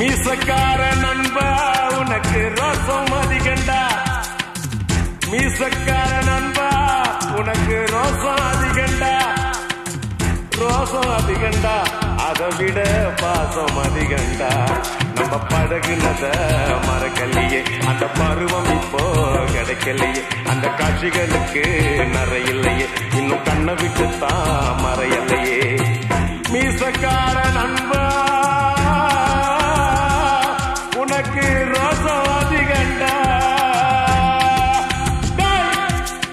மீசக்கார நண்பா உனக்கு ரோசம் அதிகண்டா மீசக்கார நண்பா உனக்கு ரோசம் அதிகண்டா ரோசம் அதிகண்டா அதை விட பாசம் அதிகண்டா நம்ம பழகுனத மறக்கலையே அந்த பருவம் இப்போ கிடைக்கலையே அந்த காட்சிகளுக்கு நிறையில்லையே இன்னும் கண்ணை விட்டு தான் மறையலையே மீசக்கார நண்பா உனக்கு ரோசம் அதிகண்டா டேய்!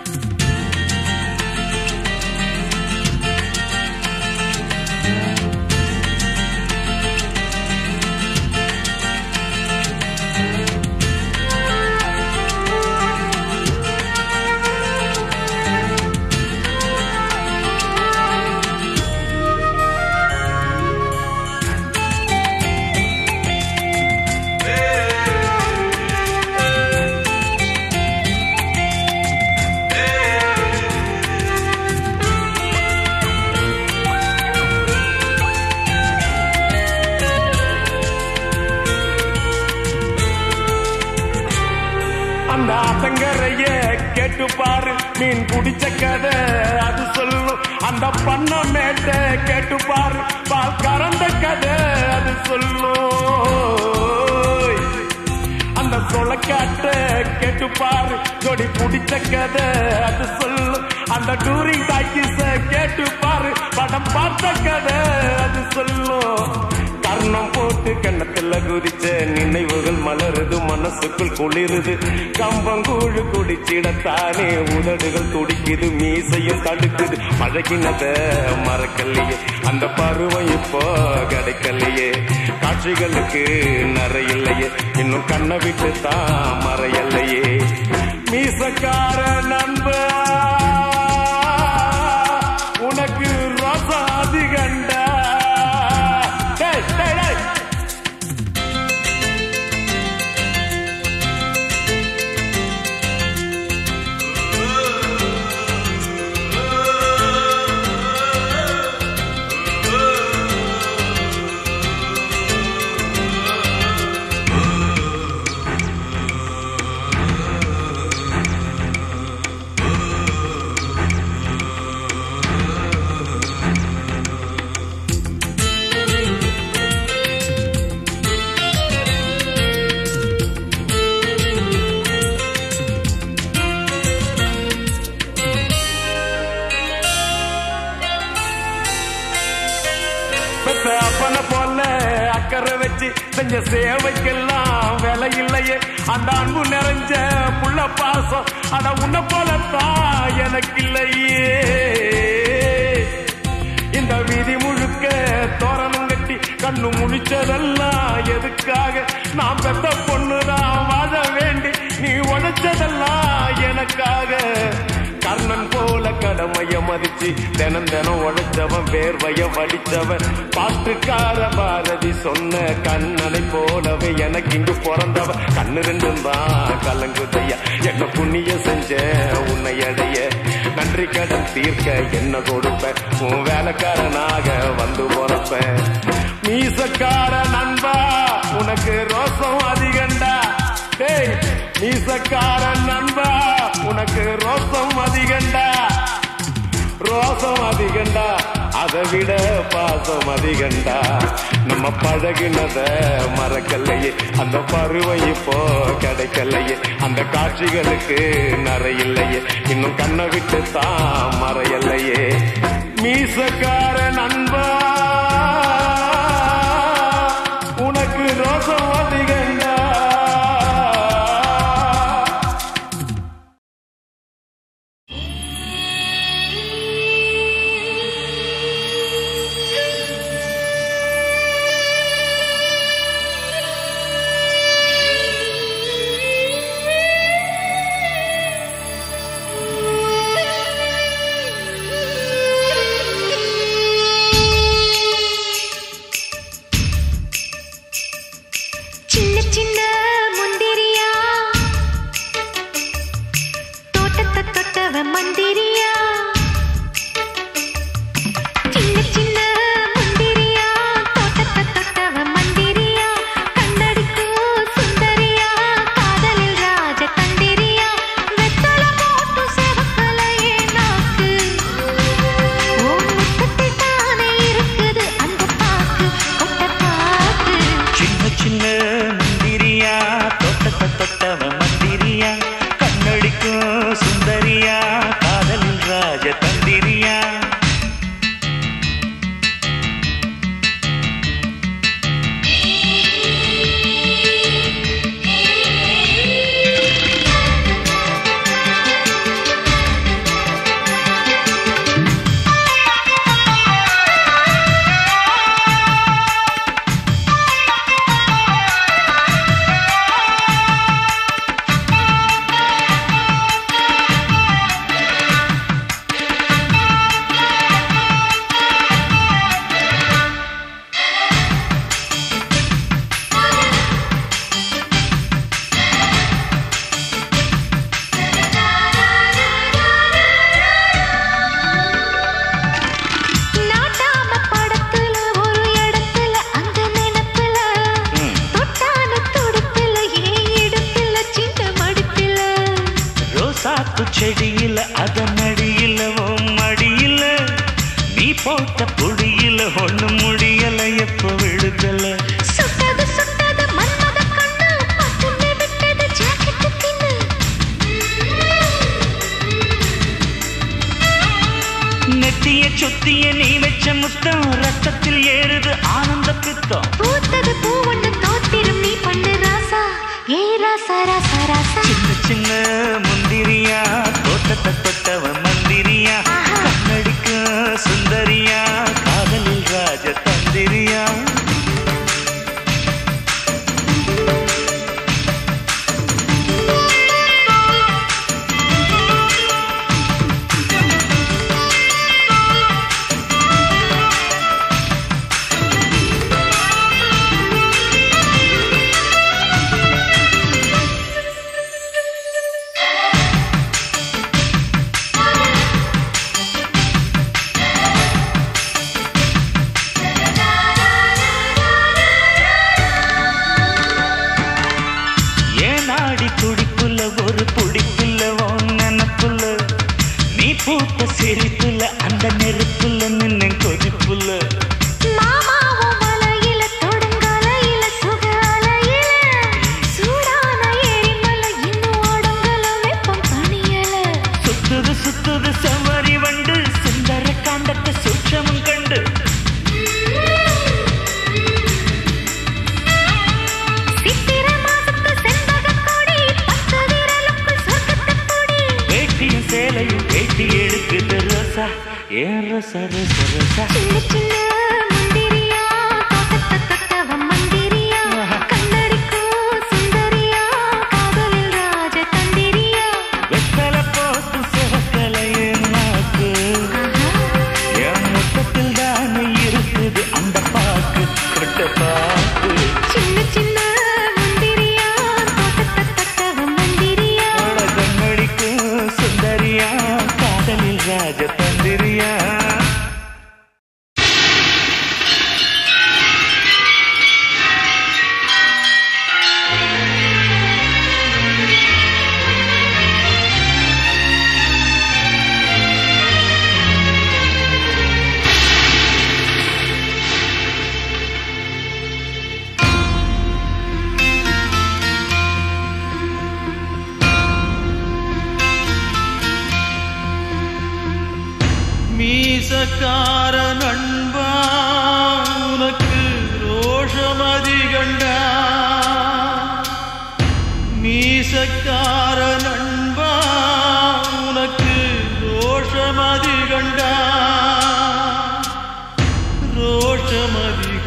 அந்த ஆத்தங்கரைய கேட்டு பாரு மீன் குடிச்ச கதை அது சொல்லும் அந்த பண்ண மேட்ட கேட்டு பாரு பால் கறந்த கதை அது சொல்லும் அந்த சொலக்காட்ட கேட்டு பாரு கொடி பிடிச்ச கதை அது சொல்லும் அந்த டூரிங் டாக்கிஸ கேட்டு பாரு படம் பார்த்த கதை அது சொல்லும் கர்ணம் போட்டு கண்ணத்துல குதிச்ச நினைவுகள் மலருது மனசுக்குள் குளிருது கம்பங்கூழு குடிச்சிடத்தானே உதடுகள் துடிக்குது மீசையும் தடுக்குது பழகினத மறக்கலையே அந்த பருவம் இப்போ கிடைக்கலையே காட்சிகளுக்கு நிறையில்லையே இன்னும் கண்ணை விட்டு தான் மறையலையே மீசக்கார நண்பா உனக்கு ரசம் அதிகண்டா டேய், டேய், டேய். பெத்த அப்பனை போல அக்கறை வச்சு செஞ்ச சேவைக்கெல்லாம் விலை இல்லையே அந்த அன்பு நிறைஞ்ச புள்ள பாசம் அட உன்னை போலத்தான் எனக்கு இல்லையே இந்த வீதி முழுக்க தோரணம் கட்டி கண்ணு முழிச்சதெல்லாம் எதுக்காக நான் பெத்த பொண்ணுதான் வாழ வேண்டி நீ உழைச்சதெல்லாம் எனக்காக கர்ணன் போல கடமைய மதிச்சு தினம் தினம் உழைச்சவன் வேர்வைய வடிச்சவன் பாட்டுக்கார பாரதி சொன்ன கண்ணனை போலவே எனக்கு இங்கு பிறந்தவன் கண்ணு ரெண்டும் தான் கலங்குதையா என்ன புண்ணிய செஞ்ச உன்னை அடைய நன்றி கடன் தீர்க்க என்ன கொடுப்பேன் உன் வேலைக்காரனாக வந்து போறப்பேன் மீசக்கார நண்பா உனக்கு ரோசம் அதிகண்டா டேய் மீசக்கார நண்பா உனக்கு ரோசம் அதிகண்டா ரோசம் அதிகண்டா அதை விட பாசம் அதிகண்டா நம்ம பழகினத மறக்கலையே அந்த பருவம் இப்போ கிடைக்கலையே அந்த காட்சிகளுக்கு நிறையில்லையே இன்னும் கண்ணை விட்டு தான் மறையலையே மீசக்கார நண்பா உனக்கு ரோசம் அதிகண்டா Thank you.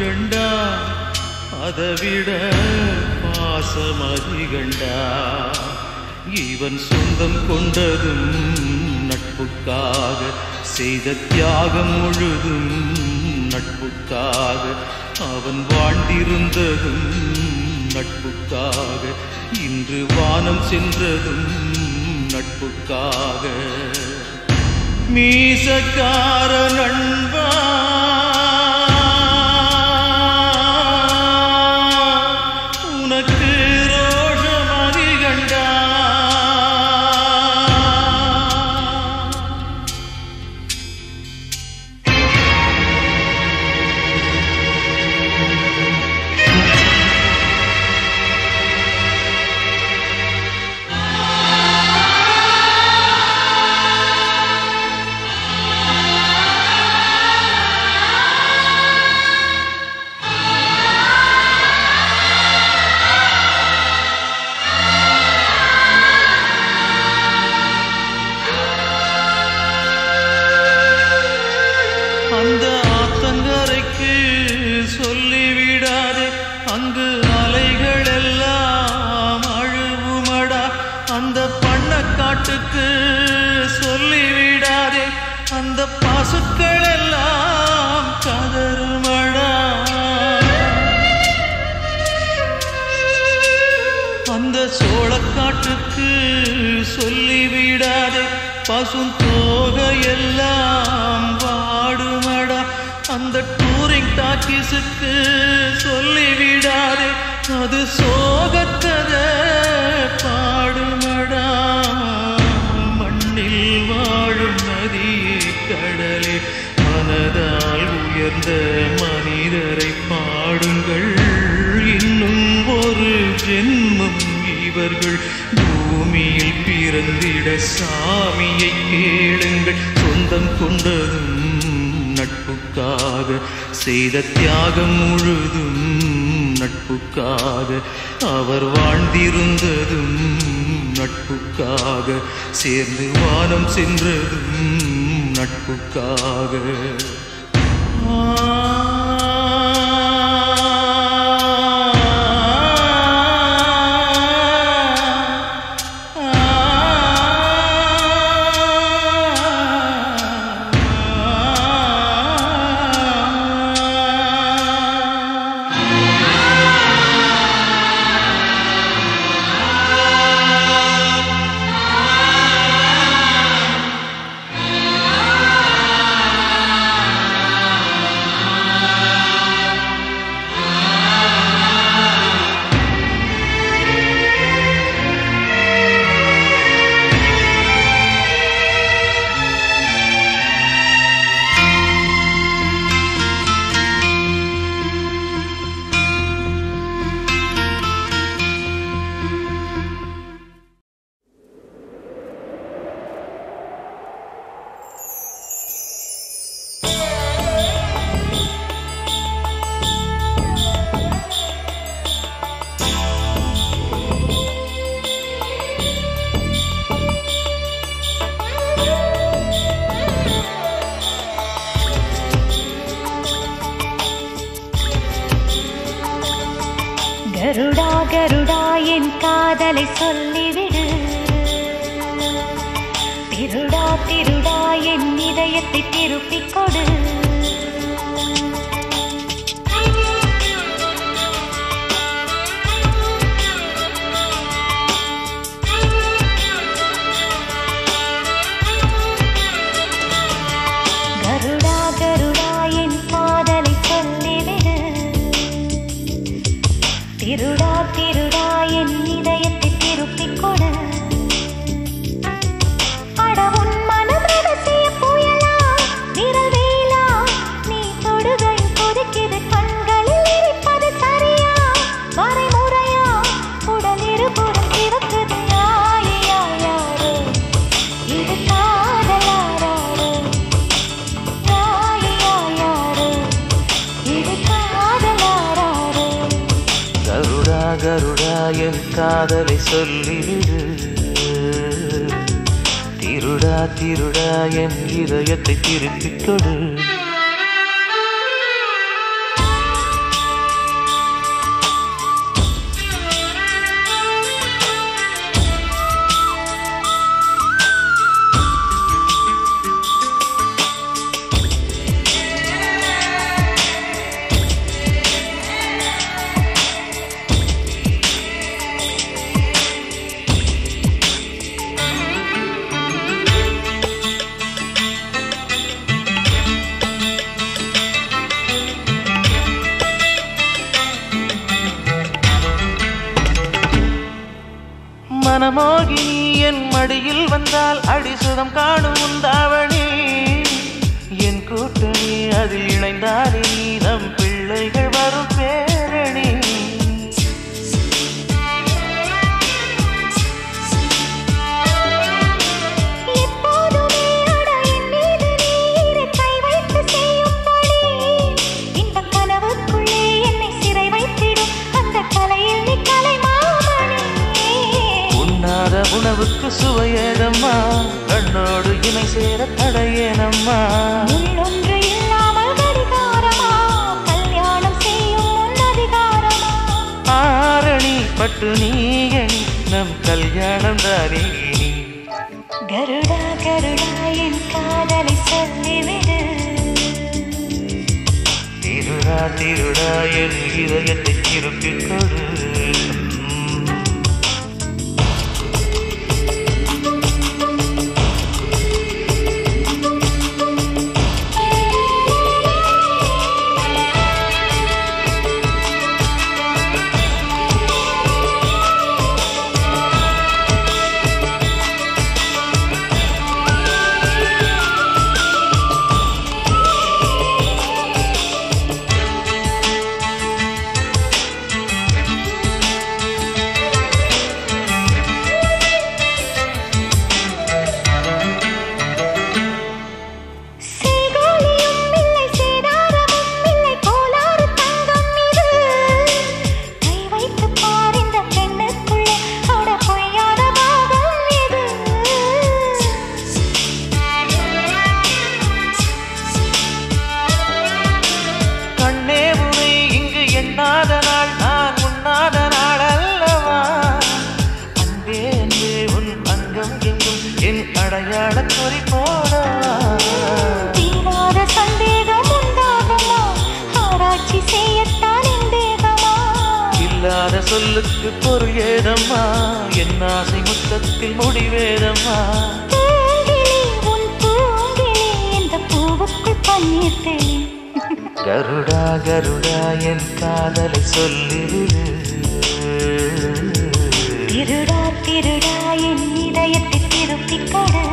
கண்டா அதைவிட பாசம் அதிகண்டா இவன் சொந்தம் கொண்டதும் நட்புக்காக செய்த தியாகம் முழுதும் நட்புக்காக அவன் வாழ்ந்திருந்ததும் நட்புக்காக இன்று வானம் சென்றதும் நட்புக்காக மீசக்கார நண்பா உனக்கு ரோஷம் அதிகண்டா அந்த ஆத்தங்கரைக்கு சொல்லிவிடாதே அங்கு அலைகள் எல்லாம் அழுவுமடா அந்த பண்ணக்காட்டுக்கு சொல்லிவிடாதே அந்த பசுக்கள் எல்லாம் கதறுமடா அந்த சோளக்காட்டுக்கு சொல்லிவிடாதே பசும் தோகையெல்லாம் வாடுமடா அந்த டூரிங் டாக்கிஸுக்கு சொல்லிவிடாதே அது சோகத்தத பாடுமடா மண்ணில் வாழும் நதியே கடலே மனதால் உயர்ந்த மனிதரை பாடுங்கள் இன்னும் ஒரு ஜென்மம் இவர்கள் பூமியில் பிறந்திட சாமியை கேளுங்கள் சொந்தம் கொண்டதும் நட்புக்காக செய்த தியாகம் முழுதும் நட்புக்காக அவர் வாழ்ந்திருந்ததும் நட்புக்காக சேர்ந்து வானம் சென்றதும் நட்புக்காக கருடா கருடா என் காதலை சொல்லிவிடு திருடா திருடா என் இதயத்தை திருப்பிக் கொடு கருடா கருடா என் காதலை சொல்லிவிடு திருடா திருடா என் இதயத்தை திருப்பிக் கொடு அட உன் மனம் ரகசிய புயலா விரல் வேலா நீ தொடுகையில் கொதிக்குது கண்களில் எரிப்பது சரியா வரைமுறையா உடல் இருபுறம் சிவக்குது யாயே யாயாரோ இது காதலாரோ யாயே யாயாரோ இது காதலாரோ கருடா கருடா என் காதலை சொல்லிவிடு திருடா திருடா என் இதயத்தை திருப்பிக் கொடு ஆ மனமோகினி என் மடியில் வந்தால் அடிசுதம் காணும் உந்தாவணி என் கூட்டணி அதில் இணைந்தாலே நீ நம் பிள்ளைகள் வரும் பேரணி எப்போதுமே அட என் மீது நீர் கை வைத்து செய்யும்படி இன்பக் கனவுக்குள்ளே என்னை சிறை வைத்திடும் அந்த கலையில் நீ கலைமாமணி உண்ணாத உணவுக்கு சுவையேதம்மா கண்ணோடு இணை சேர தடையேனம்மா உள்ளொன்று இல்லாமல் கடிகாரமா கல்யாணம் செய்யும் முன் அதிகாரமா ஆரணி பட்டு நீயணி நம் கல்யாணம் தானே இனி கருடா கருடா என் காதலை சொல்லிவிடு திருடா திருடா என் இதயத்தை திருப்பிக் கொடு செய்கோலியும் இல்லை சேதாரமும் இல்லை கோலாறு தங்கம் இது கை வைத்து பார் இந்த பெண்ணுக்குள்ளே அட பொய்யான பாகம் இது கண்ணே உனை இங்கு எண்ணாத நாள் நான் உண்ணாத நாள் அல்லவா அன்பே அன்பே உன் அங்கம் எங்கும் என் அடையாள குறி போடவா தீராத சந்தேகம் உண்டாகுமா ஆராய்ச்சி செய்யத்தான் என் தேகமா இல்லாத சொல்லுக்கு பொருள் ஏதம்மா என் ஆசை முத்தத்தில் முடிவேதம்மா பூங்கிளி உன் பூங்கிளி இந்த பூவுக்குள் பன்னீர் தெளி கருடா கருடா என் காதலை சொல்லிவிடு திருடா திருடா என் இதயத்தை திருப்பிக் கொடு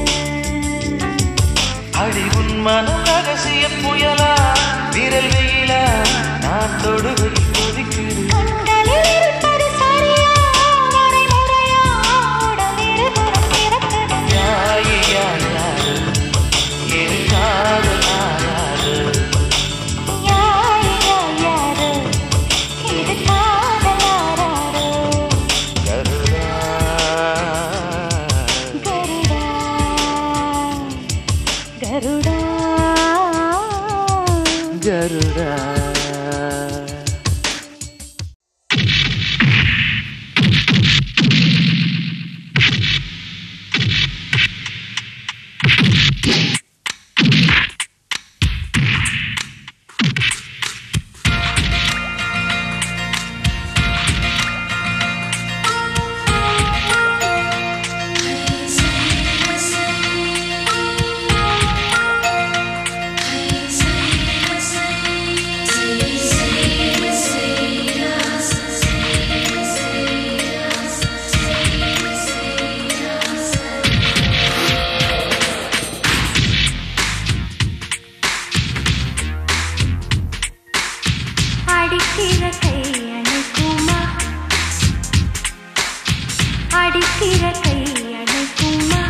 அடி உன் மனம் ரகசிய புயலா விரல் வெயிலா நான் தொடுகையில் கொதிக்குது கண்களில் இருப்பது சரியா வரைமுறையா உடலிருபுறம் பிறக்குது யாயே யாயாது என் காதல் ஆயாது யாரு யாரு இது காதலாராரோ கருடா கருடா கருடா கருடா அடிக்கிற கை அணைக்குமா அடிக்கிற கை அணைக்குமா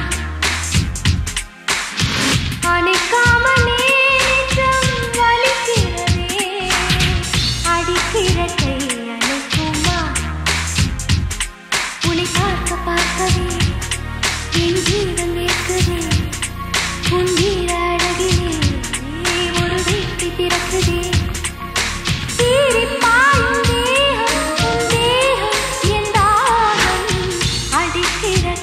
அணைக்காம நேற்றம் வலிக்கிறதே அடிக்கிற கை அணைக்குமா உன்னை பார்க்க பார்க்கவே என் ஜீவன் வேர்க்குதே உன் வீர அழகிலே ஒரு வீட்டை பிறக்குதே சீரிப்பாயும் தேகம் உன் தேகம் என் தாகம் அடிக்கிற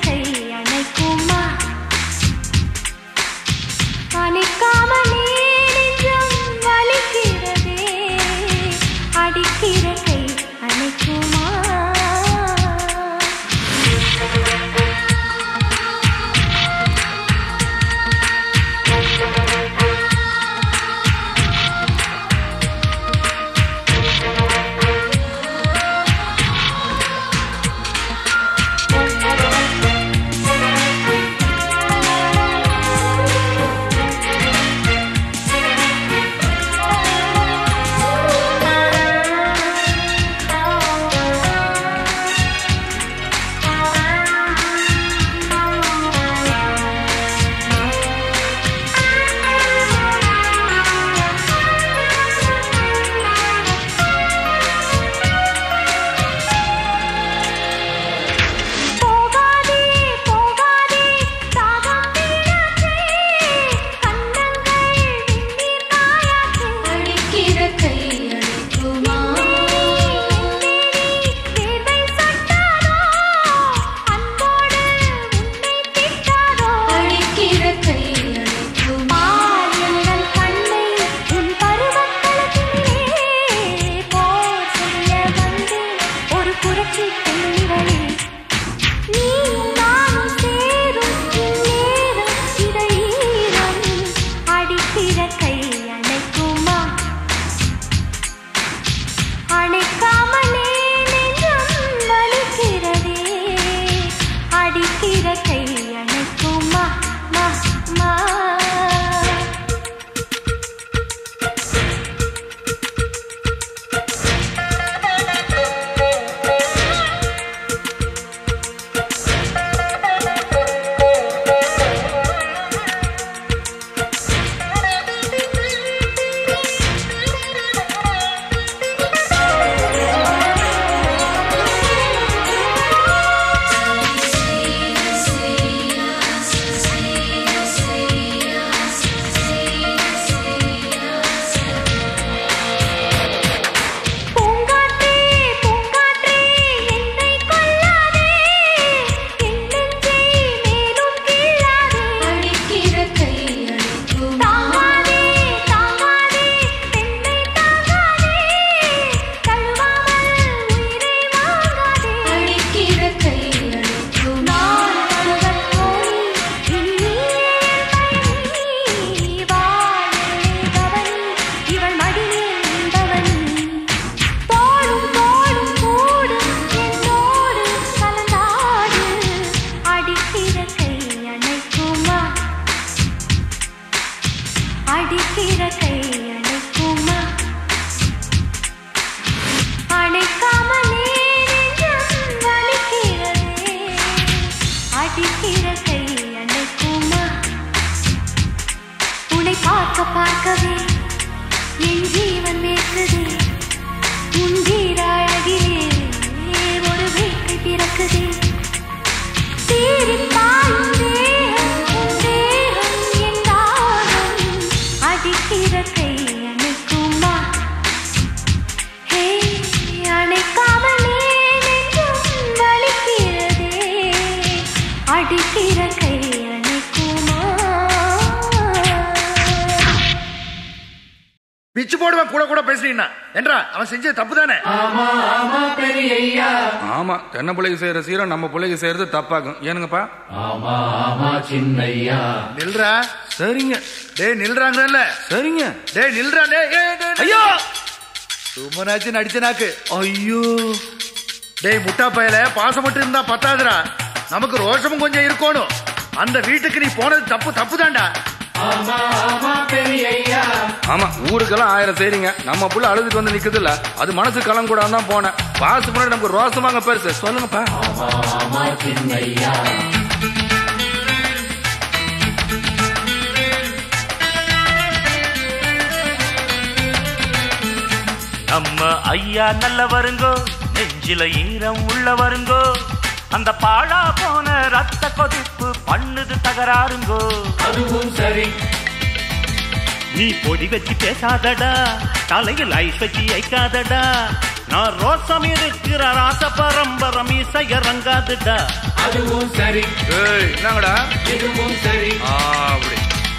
பார்க்கவே என் ஜீவன் வேக்குதே உன் வீர அழகிலே ஒரு வேட்கை பிறக்குதே சீரில் பாயும் தேகம் உன் தேகம் என் தாகம் அடிக்கிற கை அணைக்குமா ஹே அணைக்காமலே நெஞ்சம் வலிக்கிறதே அடிக்கிற கை அணைக்குமா பிச்சு போடுவேன் கூட கூட பேசுறீங்கன்னா என்றா அவன் செஞ்சது தப்பு தானே ஆமா தென்னை பிள்ளைக்கு செய்யற சீரம் நம்ம பிள்ளைக்கு செய்யறது தப்பாகும் ஏனுங்கப்பா நில்றா சரிங்க டேய் நில்றாங்கல்ல சரிங்க டேய் நில்றா டேய் ஏய், டேய், டேய். ஐயோ சும்மனாச்சு நடிச்ச நாக்கு ஐயோ டேய் முட்டா பயல பாசம் மட்டும் இருந்தா பத்தாதுடா நமக்கு ரோஷமும் கொஞ்சம் இருக்கணும் அந்த வீட்டுக்கு நீ போனது தப்பு தப்பு தான்டா ஆமா ஊருக்கெல்லாம் ஆயிரம் செய்றீங்க நம்ம புள்ள அழுதுட்டு வந்து நிக்குது இல்ல அது மனசு கலம் கூட தான் போனேன் பாசு முன்னாடி நமக்கு ரோசமாங்க பெருசு சொல்லுங்கப்பா நம்ம ஐயா நல்ல வருங்கோ நெஞ்சில ஈரம் உள்ள வருங்கோ அந்த பாழா போன ரத்த கொதிப்பு பண்ணுது தகராறுங்கோ அதுவும் சரி நீ பொடி வச்சு பேசாதடா தலையில் ஐஸ் வச்சு ஐக்காதடா நான் ரோசம் இருக்கிற ராச பரம்பரம் இசை இறங்காதுடா ஏய் என்னங்கடா ஆ, அப்படி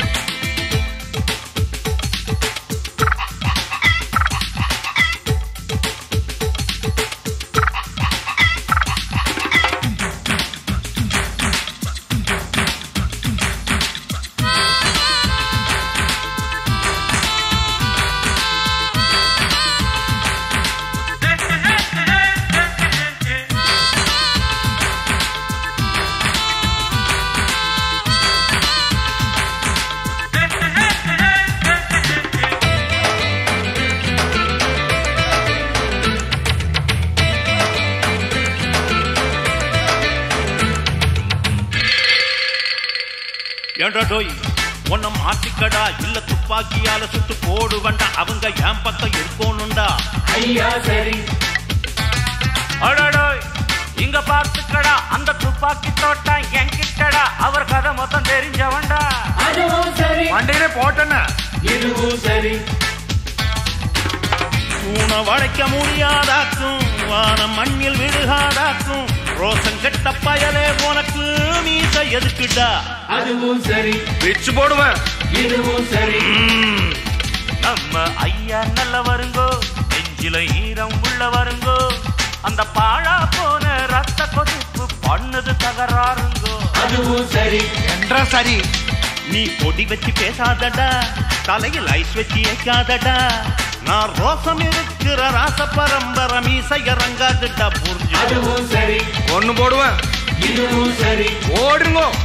ஏண்டா டோய் உன்னை மாட்டிக்கடா இல்ல துப்பாக்கியால சுட்டு போடுவண்டா அவங்க என் பக்கம் இருக்கணும்டா ஐயா சரி அடடோய் இங்க பார்த்துக்கடா அந்த துப்பாக்கி தோட்டம் என்கிட்டடா அவர் கதை மொத்தம் தெரிஞ்சவன்டா மண்டையிலே போட்டேன்னா தூண வளைக்க முடியாதாக்கும் வானம் மண்ணில் விழுகாதாக்கும் ரோசம் கெட்ட பயலே உனக்கு மீச எதுக்குடா பிச்சு போடுவேன் ம். நம்ம ஐயா நல்ல வருங்கோ நெஞ்சில ஈரம் உள்ள வருங்கோ அந்த பாழா போன ரத்த கொதிப்பு பண்ணுது தகராறுங்கோ என்றா சரி நீ பொடி வச்சு பேசாதடா தலையில் ஐஸ் வச்சு ஏக்காதடா நான் ரோசம் இருக்கிற ராச பரம்பரை மீச இறங்காதுடா புரிஞ்சு ஒண்ணு போடுவேன் ஓடுங்கோ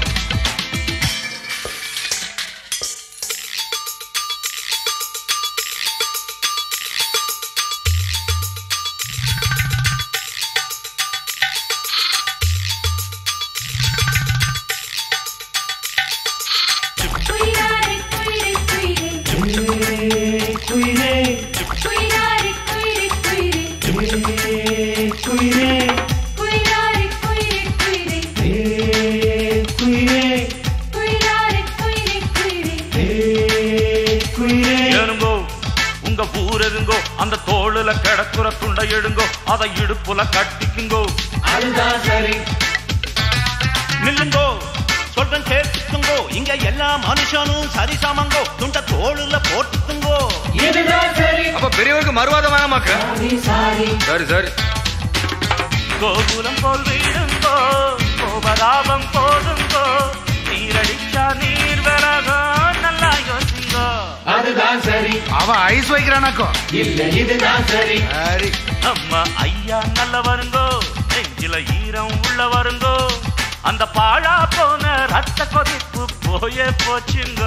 குயிலாரி குயிரி குயிரி குயிலாரி குயிரி குயிரி குயிலாரி குயிரி குயிரி குயிலாரி குயிரி குயிரி ஏனுங்கோ உங்க ஊர் எதுங்கோ அந்த தோளுல கிடக்குற துண்டை எடுங்கோ அதை இடுப்புல கட்டிக்குங்கோ நில்லுங்கோ சொல்றேன் கேட்டுக்குங்கோ இங்க எல்லா மனுஷனும் சரிசமங்கோ துண்ட தோளுல போட்டுக்குங்கோ அப்ப பெரியவருக்கு மறுவாதம் வேணாமாக்க சரி சரி கோகுலம் போல் வீடுங்கோ கோபதாபம் போதுங்கோ நீரடிச்சா நீர் விலகோ நல்லா யோசிங்கோ அவன் ஐஸ் வைக்கிறானாக்கும் சரி நம்ம ஐயா நல்ல வருங்கோ நெஞ்சில ஈரம் உள்ள வருங்கோ அந்த பாழா போன ரத்த கொதிப்பு போயே போச்சுங்க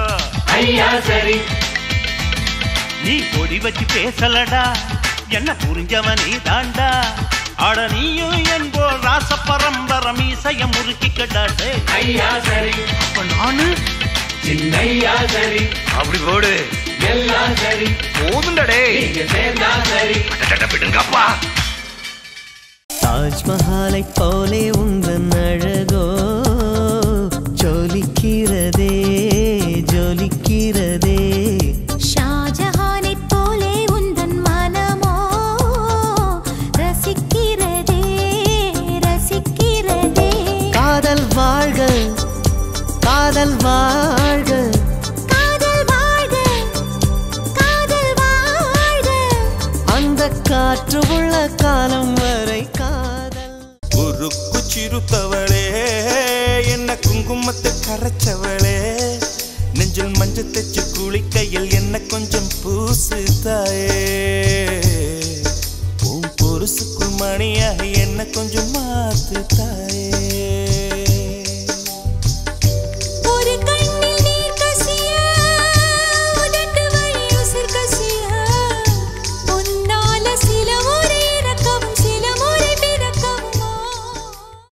நீ பொடி வச்சு பேசலடா என்ன புரிஞ்சவன் நீ தாண்டா அட நீயும் என்போ ராச பரம்பர மீசைய முறுக்கி கடாட்டே அப்ப நானு அப்படி போடு போதுண்டா டேய் விடுங்கப்பா தாஜ்மஹாலை போலே உந்தன் அழகோ ஜொலிக்கிறதே ஜொலிக்கிறதே ஷாஜஹானைப் போலே உந்தன் மனமோ ரசிக்கிறதே ரசிக்கிறதே காதல் வாழ்க காதல் வாழ்க காதல் வாழ்க காதல் வாழ்க அந்த காற்று உள்ள காலம் வரை காதல் உருக்கு சிறுத்தவளே என்ன குங்குமத்தை கரைச்சவளே நெஞ்சில் மஞ்சள் தைச்சு குளிக்கையில் என்ன கொஞ்சம் பூசு தாயே உன் பொருசுக்குள் மணியாக என்ன கொஞ்சம் மாத்து தாயே